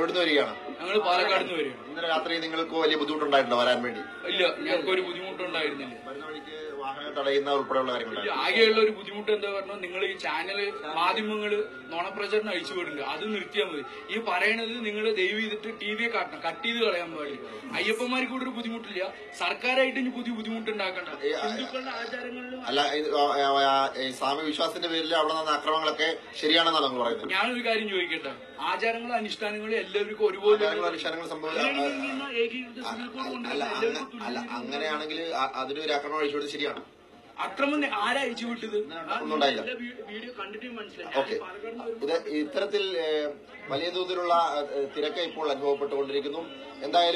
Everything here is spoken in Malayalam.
എവിടുന്ന് വരികയാണ് ഞങ്ങൾ പാലക്കാട് നിന്ന് വരികയാണ് ഇന്നലെ രാത്രി നിങ്ങൾക്ക് വലിയ ബുദ്ധിമുട്ടുണ്ടായിട്ടുണ്ടോ വരാൻ വേണ്ടി ഇല്ല ഞങ്ങൾക്ക് ഒരു ബുദ്ധിമുട്ടുണ്ടായിരുന്നില്ല വരുന്ന വഴിക്ക് വാഹനം തടയുന്ന ഉൾപ്പെടെയുള്ള കാര്യങ്ങളുണ്ടായിരുന്നു ഇല്ല, ആകെയുള്ള ഒരു ബുദ്ധിമുട്ട് എന്താ പറഞ്ഞാൽ നിങ്ങൾ ഈ ചാനല് മാധ്യമങ്ങള് നുണപ്രചരണം അഴിച്ചു വിടുന്നുണ്ട് അത് നിർത്തിയാൽ മതി ഈ പറയണത് നിങ്ങൾ ദയവ് ചെയ്തിട്ട് ടി വിയെ കാട്ടണം കട്ട് ചെയ്ത് കളയാൻ പാടില്ല അയ്യപ്പന്മാർക്ക് കൂടെ ഒരു ബുദ്ധിമുട്ടില്ല സർക്കാരായിട്ട് ഇനി പുതിയ ബുദ്ധിമുട്ടുണ്ടാക്കണ്ട ഹിന്ദുക്കളുടെ ആചാരങ്ങളിലും അല്ല ഇത് ആ, ആ, ആ, ഈ സ്വാമി വിശ്വാസത്തിന്റെ പേരിൽ അവിടെ നടന്ന അക്രമങ്ങളൊക്കെ ശരിയാണെന്നാണ് നിങ്ങൾ പറയുന്നത് ഞാനൊരു കാര്യം ചോദിക്കട്ടെ ആചാരങ്ങളും അനുഷ്ഠാനങ്ങളും എല്ലാവർക്കും ഒരുപോലെ ആചാരങ്ങളും അനുഷ്ഠാനങ്ങളും സംഭവിച്ച ഇങ്ങനെ ഏകീകൃത സിവിൽ കോഡ് അല്ല കൊണ്ടുവരുന്ന അങ്ങ- എല്ലാവർക്കും അല്ല തുല്യ അങ്ങനെയാണെങ്കിൽ ആ- അതിനൊരു ആക്രമണം അഴിച്ചുവിട്ടത് ശരിയാണ് അക്രമം ആരാ അയച്ചു വിട്ടത് ഒന്നും ഉണ്ടായില്ല. എല്ലാ വീ- വീഡിയോ കണ്ടിട്ട് മനസ്സിലായി ഓക്കെ ഞാൻ പാലക്കാട് നിന്ന് വരുമ്പോ ഇത് ഇത്തരത്തിൽ ഏഹ്, വലിയ തോതിലുള്ള ഏഹ്, തിരക്ക് ഇപ്പോൾ അനുഭവപ്പെട്ടുകൊണ്ടിരിക്കുന്നു എന്തായാലും